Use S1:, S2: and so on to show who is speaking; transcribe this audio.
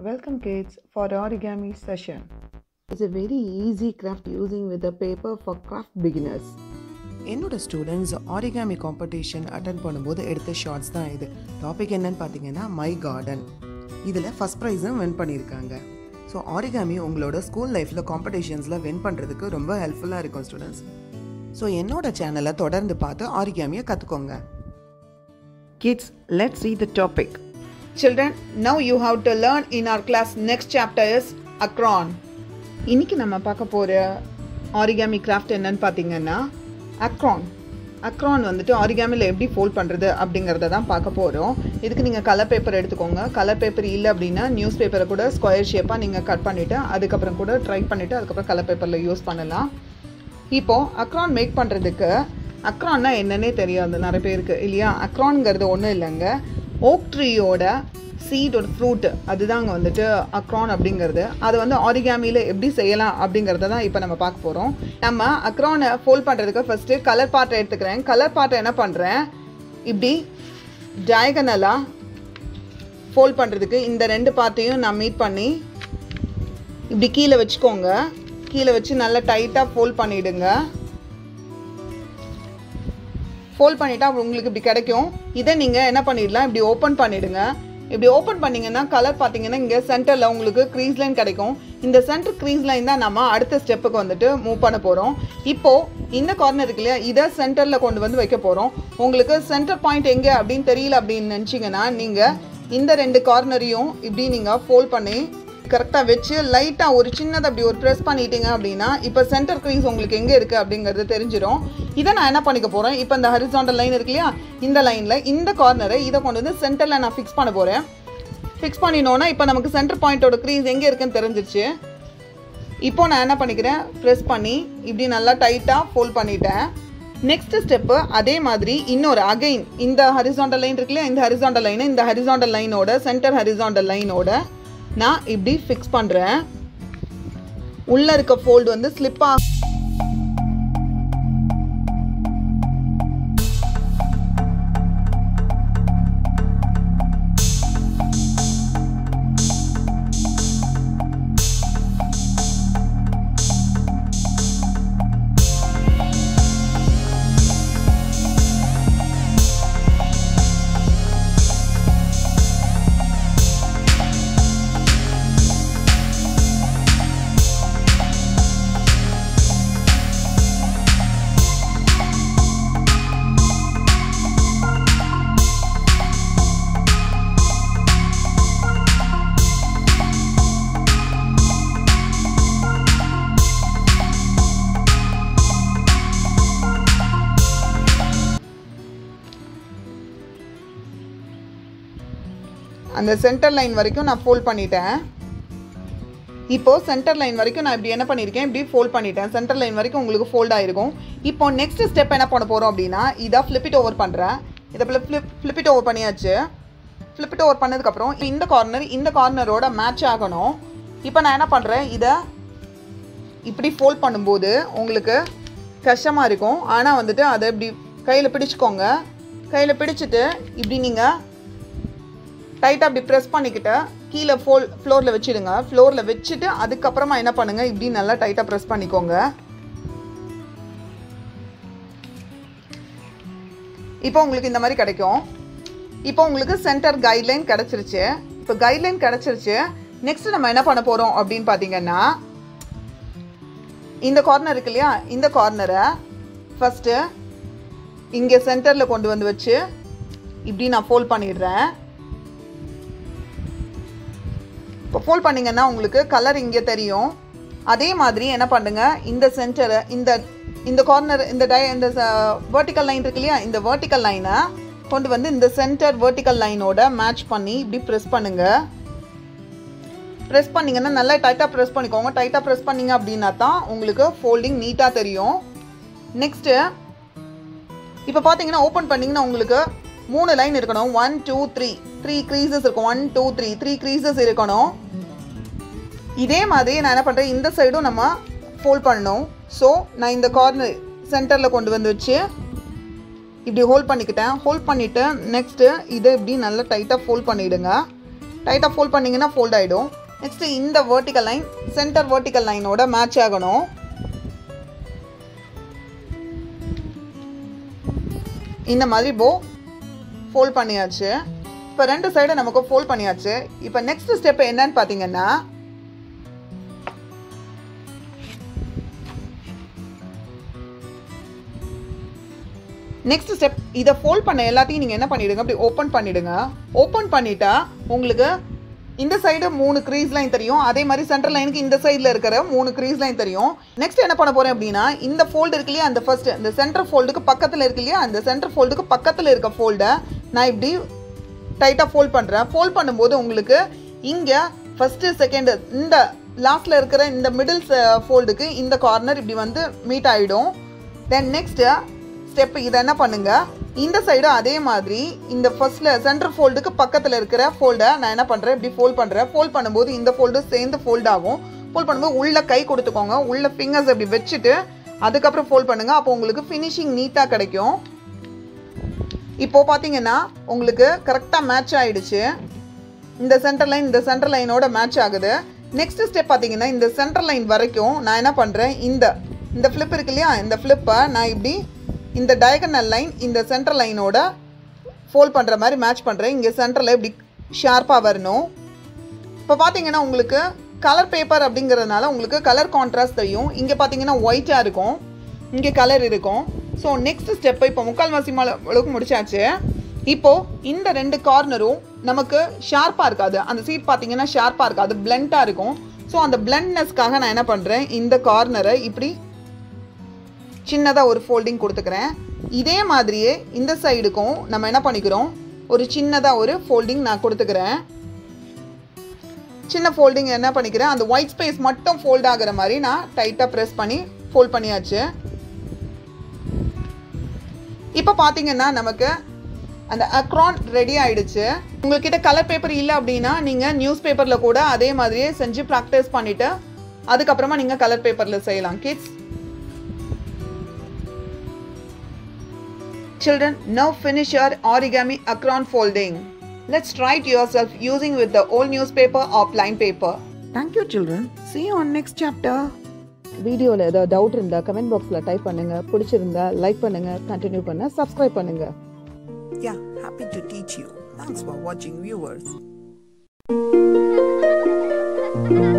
S1: Welcome kids for origami session.
S2: It's a very easy craft using with a paper for craft beginners.
S3: என்னோட students origami competition attend பண்ணும்போது எடுத்த shorts தான் இது topic என்னன்னு பார்த்தீங்கன்னா my garden இதில் first ப்ரைஸும் வின் பண்ணியிருக்காங்க ஸோ ஆரிகாமி உங்களோட ஸ்கூல் லைஃப்பில் காம்படிஷன்ஸில் வின் பண்ணுறதுக்கு ரொம்ப ஹெல்ப்ஃபுல்லாக இருக்கும் ஸ்டூடெண்ட்ஸ் ஸோ என்னோட சேனலை தொடர்ந்து பார்த்து ஆரிகாமியை கற்றுக்கோங்க
S1: Kids, let's see the topic. Children, now you have to learn in our class next chapter is acron. இன்னைக்கு நம்ம பார்க்க போகிற ஆரிகாமி கிராஃப்ட் என்னன்னு பார்த்தீங்கன்னா அக்ரான் அக்ரான் வந்துட்டு ஆரிகாமியில் எப்படி ஃபோல்ட் பண்ணுறது அப்படிங்கிறத தான் பார்க்க போகிறோம் இதுக்கு நீங்கள் கலர் பேப்பர் எடுத்துக்கோங்க கலர் பேப்பர் இல்லை அப்படின்னா நியூஸ் பேப்பரை கூட ஸ்கொயர் ஷேப்பாக நீங்கள் கட் பண்ணிவிட்டு அதுக்கப்புறம் கூட ட்ரை பண்ணிவிட்டு அதுக்கப்புறம் கலர் பேப்பரில் யூஸ் பண்ணலாம் இப்போது அக்ரான் மேக் பண்ணுறதுக்கு அக்ரான்னா என்னன்னே தெரியாது நிறைய பேருக்கு இல்லையா அக்ரான்ங்கிறது ஒன்றும் இல்லைங்க ஓக் ட்ரீயோட சீடோட ஃப்ரூட் அதுதாங்க வந்துட்டு அக்ரான் அப்படிங்கிறது அது வந்து ஆரிகாமியில் எப்படி செய்யலாம் அப்படிங்கிறத தான் இப்போ நம்ம பார்க்க போகிறோம் நம்ம அக்ரானை ஃபோல்ட் பண்ணுறதுக்கு ஃபஸ்ட்டு கலர் பாட்டை எடுத்துக்கிறேன் கலர் பாட்டை என்ன பண்ணுறேன் இப்படி டயகனலாக ஃபோல்ட் பண்ணுறதுக்கு இந்த ரெண்டு பார்ட்டையும் நான் மீட் பண்ணி இப்படி கீழே வச்சுக்கோங்க கீழே வச்சு நல்லா டைட்டாக ஃபோல்ட் பண்ணிவிடுங்க ஃபோல்ட் பண்ணிட்டா உங்களுக்கு இப்படி கிடைக்கும் இதை நீங்கள் என்ன பண்ணிடலாம் இப்படி ஓப்பன் பண்ணிவிடுங்க இப்படி ஓப்பன் பண்ணிங்கன்னா கலர் பார்த்தீங்கன்னா இங்கே சென்டரில் உங்களுக்கு க்ரீஸ் லைன் கிடைக்கும் இந்த சென்டர் க்ரீஸ் லைன் தான் நம்ம அடுத்த ஸ்டெப்புக்கு வந்துட்டு மூவ் பண்ண போகிறோம் இப்போது இந்த கார்னர் இருக்கு இல்லையா இதை சென்டரில் கொண்டு வந்து வைக்க போகிறோம் உங்களுக்கு சென்டர் பாயிண்ட் எங்கே அப்படின்னு தெரியல அப்படின்னு நினச்சிங்கன்னா நீங்கள் இந்த ரெண்டு கார்னரையும் இப்படி நீங்கள் ஃபோல்ட் பண்ணி கரெக்டாக வச்சு லைட்டாக ஒரு சின்னதை அப்படி ஒரு ப்ரெஸ் பண்ணிட்டீங்க அப்படின்னா இப்போ சென்டர் க்ரீஸ் உங்களுக்கு எங்கே இருக்குது அப்படிங்கிறது தெரிஞ்சிடும் இதை நான் என்ன பண்ணிக்க போகிறேன் இப்போ இந்த ஹரிசாண்டல் லைன் இருக்கு இல்லையா இந்த லைனில் இந்த கார்னரை இதை கொண்டு வந்து சென்டரில் நான் ஃபிக்ஸ் பண்ண போகிறேன் ஃபிக்ஸ் பண்ணினோன்னா இப்போ நமக்கு சென்டர் பாயிண்ட்டோட க்ரீஸ் எங்கே இருக்குன்னு தெரிஞ்சிருச்சு இப்போ நான் என்ன பண்ணிக்கிறேன் ப்ரெஸ் பண்ணி இப்படி நல்லா டைட்டாக ஃபோல்ட் பண்ணிட்டேன் நெக்ஸ்ட் ஸ்டெப்பு அதே மாதிரி இன்னொரு அகைன் இந்த ஹரிசாண்டல் லைன் இருக்கு இல்லையா இந்த ஹரிசாண்டல் லைனை இந்த ஹரிசாண்டல் லைனோட சென்டர் ஹரிசாண்டல் லைனோட நான் இப்படி ஃபிக்ஸ் பண்ணுறேன் உள்ளே இருக்க ஃபோல்டு வந்து ஸ்லிப்பாக அந்த சென்டர் லைன் வரைக்கும் நான் ஃபோல்ட் பண்ணிட்டேன் இப்போது சென்டர் லைன் வரைக்கும் நான் இப்படி என்ன பண்ணியிருக்கேன் இப்படி ஃபோல்ட் பண்ணிட்டேன் சென்டர் லைன் வரைக்கும் உங்களுக்கு ஃபோல்ட் ஆகிருக்கும் இப்போ நெக்ஸ்ட் ஸ்டெப் என்ன பண்ண போகிறோம் அப்படின்னா இதை ஃப்ளிப்பிட் ஓவர் பண்ணுறேன் இதை ஃப்ளிப் ஃப்ளிப் ஃப்ளிப்பிட் ஓவர் பண்ணியாச்சு ஃப்ளிப்பிட் ஓவர் பண்ணதுக்கப்புறம் இந்த கார்னர் இந்த கார்னரோட மேட்ச் ஆகணும் இப்போ நான் என்ன பண்ணுறேன் இதை இப்படி ஃபோல்ட் பண்ணும்போது உங்களுக்கு கஷ்டமாக இருக்கும் ஆனால் வந்துட்டு அதை இப்படி கையில் பிடிச்சிக்கோங்க கையில் பிடிச்சிட்டு இப்படி நீங்கள் டைட்டாக அப்படி ப்ரெஸ் பண்ணிக்கிட்டு கீழே ஃபோல் ஃப்ளோரில் வச்சுடுங்க ஃப்ளோரில் வச்சுட்டு அதுக்கப்புறமா என்ன பண்ணுங்கள் இப்படி நல்லா டைட்டாக ப்ரெஸ் பண்ணிக்கோங்க இப்போ உங்களுக்கு இந்த மாதிரி கிடைக்கும் இப்போ உங்களுக்கு சென்டர் கைட்லைன் கிடச்சிருச்சு இப்போ கைட்லைன் கிடச்சிருச்சு நெக்ஸ்ட் நம்ம என்ன பண்ண போகிறோம் அப்படின்னு பார்த்தீங்கன்னா இந்த கார்னர் இருக்கு இல்லையா இந்த கார்னரை ஃபஸ்ட்டு இங்கே சென்டரில் கொண்டு வந்து வச்சு இப்படி நான் ஃபோல்ட் பண்ணிடுறேன் இப்போ ஃபோல்ட் பண்ணிங்கன்னா உங்களுக்கு கலர் இங்கே தெரியும் அதே மாதிரி என்ன பண்ணுங்க இந்த சென்டரை இந்த இந்த கார்னர் இந்த டை இந்த வேர்ட்டிக்கல் லைன் இருக்கு இல்லையா இந்த வேர்ட்டிக்கல் லைனை கொண்டு வந்து இந்த சென்டர் வேர்ட்டிக்கல் லைனோட மேட்ச் பண்ணி இப்படி ப்ரெஸ் பண்ணுங்க ப்ரெஸ் பண்ணிங்கன்னா நல்லா டைட்டாக ப்ரெஸ் பண்ணிக்கோங்க டைட்டாக ப்ரெஸ் பண்ணிங்க அப்படின்னா தான் உங்களுக்கு ஃபோல்டிங் நீட்டாக தெரியும் நெக்ஸ்ட்டு இப்போ பார்த்தீங்கன்னா ஓப்பன் பண்ணிங்கன்னா உங்களுக்கு மூணு லைன் இருக்கணும் one two three three creases இருக்கும் one two three three creases இருக்கணும் இதே மாதிரி நான் என்ன பண்ணுறேன் இந்த சைடும் நம்ம ஃபோல்ட் பண்ணணும் ஸோ நான் இந்த கார்னர் சென்டரில் கொண்டு வந்து வச்சு இப்படி ஹோல்ட் பண்ணிக்கிட்டேன் ஹோல்ட் பண்ணிவிட்டு நெக்ஸ்ட்டு இதை இப்படி நல்லா டைட்டாக ஃபோல்ட் பண்ணிவிடுங்க டைட்டாக ஃபோல்ட் பண்ணிங்கன்னா ஃபோல்ட் ஆகிடும் நெக்ஸ்ட்டு இந்த வேர்ட்டிக்கல் லைன் சென்டர் வேர்ட்டிக்கல் லைனோட மேட்ச் ஆகணும் இந்த மாதிரி போ ஃபோல்ட் பண்ணியாச்சு இப்போ ரெண்டு சைடு நமக்கு ஃபோல்ட் பண்ணியாச்சு இப்போ நெக்ஸ்ட் ஸ்டெப் என்னன்னு பார்த்தீங்கன்னா நெக்ஸ்ட் ஸ்டெப் இதை ஃபோல்ட் பண்ண எல்லாத்தையும் நீங்கள் என்ன பண்ணிடுங்க அப்படி ஓப்பன் பண்ணிடுங்க ஓப்பன் பண்ணிட்டா உங்களுக்கு இந்த சைடு மூணு க்ரீஸ் லைன் தெரியும் அதே மாதிரி சென்டர் லைனுக்கு இந்த சைடில் இருக்கிற மூணு க்ரீஸ் லைன் தெரியும் நெக்ஸ்ட் என்ன பண்ண போகிறேன் அப்படின்னா இந்த ஃபோல்டு இருக்கு இல்லையா அந்த ஃபர்ஸ்ட் இந்த சென்டர் ஃபோல்டுக்கு பக்கத்தில் இருக்கு இல்லையா அந்த சென்டர் ஃபோல்டுக்கு பக்கத்தில் இருக்க ஃபோல்டை நான் இப்படி டைட்டாக ஃபோல்ட் பண்ணுறேன் ஃபோல்ட் பண்ணும்போது உங்களுக்கு இங்கே ஃபஸ்ட்டு செகண்டு இந்த லாஸ்ட்டில் இருக்கிற இந்த மிடில் ஃபோல்டுக்கு இந்த கார்னர் இப்படி வந்து மீட் ஆகிடும் தென் நெக்ஸ்ட்டு ஸ்டெப் இதை என்ன பண்ணுங்க இந்த சைடு அதே மாதிரி இந்த ஃபர்ஸ்ட்ல சென்டர் ஃபோல்டுக்கு பக்கத்தில் இருக்கிற ஃபோல்டை நான் என்ன பண்ணுறேன் இப்படி ஃபோல்ட் பண்ணுறேன் ஃபோல்ட் பண்ணும்போது இந்த ஃபோல்டு சேர்ந்து ஃபோல்ட் ஆகும் ஃபோல்ட் பண்ணும்போது உள்ள கை கொடுத்துக்கோங்க உள்ள ஃபிங்கர்ஸ் அப்படி வச்சுட்டு அதுக்கப்புறம் ஃபோல்ட் பண்ணுங்க அப்போ உங்களுக்கு ஃபினிஷிங் நீட்டாக கிடைக்கும் இப்போ பார்த்தீங்கன்னா உங்களுக்கு கரெக்டாக மேட்ச் ஆயிடுச்சு இந்த சென்டர் லைன் இந்த சென்டர் லைனோட மேட்ச் ஆகுது நெக்ஸ்ட் ஸ்டெப் பார்த்தீங்கன்னா இந்த சென்டர் லைன் வரைக்கும் நான் என்ன பண்ணுறேன் இந்த இந்த ஃப்ளிப் இருக்கு இல்லையா இந்த ஃப்ளிப்பை நான் இப்படி இந்த டயகனல் லைன் இந்த சென்டர் லைனோட ஃபோல்ட் பண்ணுற மாதிரி மேட்ச் பண்ணுறேன் இங்கே சென்டரில் இப்படி ஷார்ப்பாக வரணும் இப்போ பார்த்தீங்கன்னா உங்களுக்கு கலர் பேப்பர் அப்படிங்கிறதுனால உங்களுக்கு கலர் கான்ட்ராஸ்ட் தெரியும் இங்கே பார்த்தீங்கன்னா ஒயிட்டாக இருக்கும் இங்கே கலர் இருக்கும் ஸோ நெக்ஸ்ட் ஸ்டெப் இப்போ முக்கால்வாசி மல- அளவுக்கு முடிச்சாச்சு இப்போ இந்த ரெண்டு கார்னரும் நமக்கு ஷார்ப்பாக இருக்காது அந்த சீட் பார்த்தீங்கன்னா ஷார்ப்பாக இருக்காது பிளண்ட்டாக இருக்கும் ஸோ அந்த பிளண்ட்னஸ்க்காக நான் என்ன பண்ணுறேன் இந்த கார்னரை இப்படி சின்னதாக ஒரு ஃபோல்டிங் கொடுத்துக்கிறேன் இதே மாதிரியே இந்த சைடுக்கும் நம்ம என்ன பண்ணிக்கிறோம் ஒரு சின்னதாக ஒரு ஃபோல்டிங் நான் கொடுத்துக்கிறேன் சின்ன ஃபோல்டிங் என்ன பண்ணிக்கிறேன் அந்த ஒயிட் ஸ்பேஸ் மட்டும் ஃபோல்ட் ஆகுற மாதிரி நான் டைட்டாக ப்ரெஸ் பண்ணி ஃபோல்ட் பண்ணியாச்சு இப்போ பார்த்தீங்கன்னா நமக்கு அந்த அக்ரான் ரெடி ஆயிடுச்சு உங்ககிட்ட கலர் பேப்பர் இல்லை அப்படின்னா நீங்கள் நியூஸ் பேப்பரில் கூட அதே மாதிரியே செஞ்சு ப்ராக்டிஸ் பண்ணிவிட்டு அதுக்கப்புறமா நீங்கள் கலர் பேப்பரில் செய்யலாம் kids Children, now finish your origami acron folding. Let's try it yourself using with the old newspaper or plain paper.
S2: Thank you, children. See you on next chapter. வீடியோவில் ஏதாவது டவுட் இருந்தால் comment பாக்ஸில் type பண்ணுங்கள் பிடிச்சிருந்தா like பண்ணுங்கள் continue பண்ண subscribe பண்ணுங்கள்
S3: Yeah, happy to teach you. Thanks for watching, viewers.
S4: Thank you.